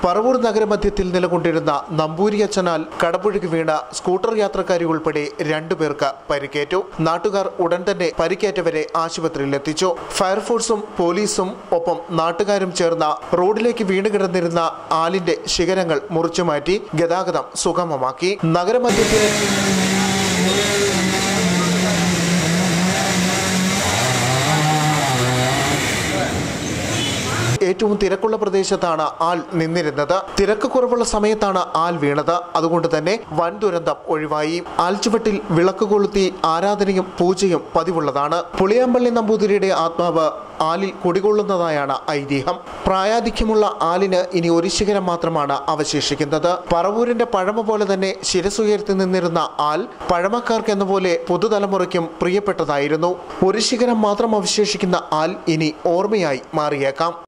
പറവൂർ നഗരമധ്യത്തിൽ നിലകൊണ്ടിരുന്ന നമ്പൂരിയച്ചനാൽ കടപുഴകി വീണ സ്കൂട്ടർ യാത്രക്കാരി ഉൾപ്പെടെ രണ്ടുപേർക്ക് പരിക്കേറ്റു നാട്ടുകാർ ഉടൻ തന്നെ പരിക്കേറ്റവരെ ആശുപത്രിയിൽ എത്തിച്ചു ഫയർഫോഴ്സും പോലീസും ഒപ്പം നാട്ടുകാരും ചേർന്ന റോഡിലേക്ക് വീണുകിടന്നിരുന്ന ആലിന്റെ ശിഖരങ്ങൾ മുറിച്ചുമാറ്റി ഗതാഗതം സുഗമമാക്കി നഗരമധ്യത്തിൽ ഏറ്റവും തിരക്കുള്ള പ്രദേശത്താണ് ആൽ നിന്നിരുന്നത് തിരക്ക് കുറവുള്ള സമയത്താണ് ആൽ വീണത് അതുകൊണ്ട് തന്നെ വൻ ദുരന്തം ഒഴിവായി ആൽച്ചുവട്ടിൽ വിളക്ക് കൊളുത്തി ആരാധനയും പൂജയും പതിവുള്ളതാണ് പുളിയാമ്പള്ളി നമ്പൂതിരിയുടെ ആത്മാവ് ആലിൽ കുടികൊള്ളുന്നതായാണ് ഐതിഹ്യം പ്രായാധിക്യമുള്ള ആലിന് ഇനി ഒരു ശിഖരം മാത്രമാണ് അവശേഷിക്കുന്നത് പറവൂരിന്റെ പഴമ പോലെ തന്നെ ശിരസുയർത്തി നിന്നിരുന്ന ആൽ പഴമക്കാർക്ക് എന്ന പോലെ പുതുതലമുറയ്ക്കും പ്രിയപ്പെട്ടതായിരുന്നു ഒരു ശിഖരം മാത്രം അവശേഷിക്കുന്ന ആൽ ഇനി ഓർമ്മയായി മാറിയേക്കാം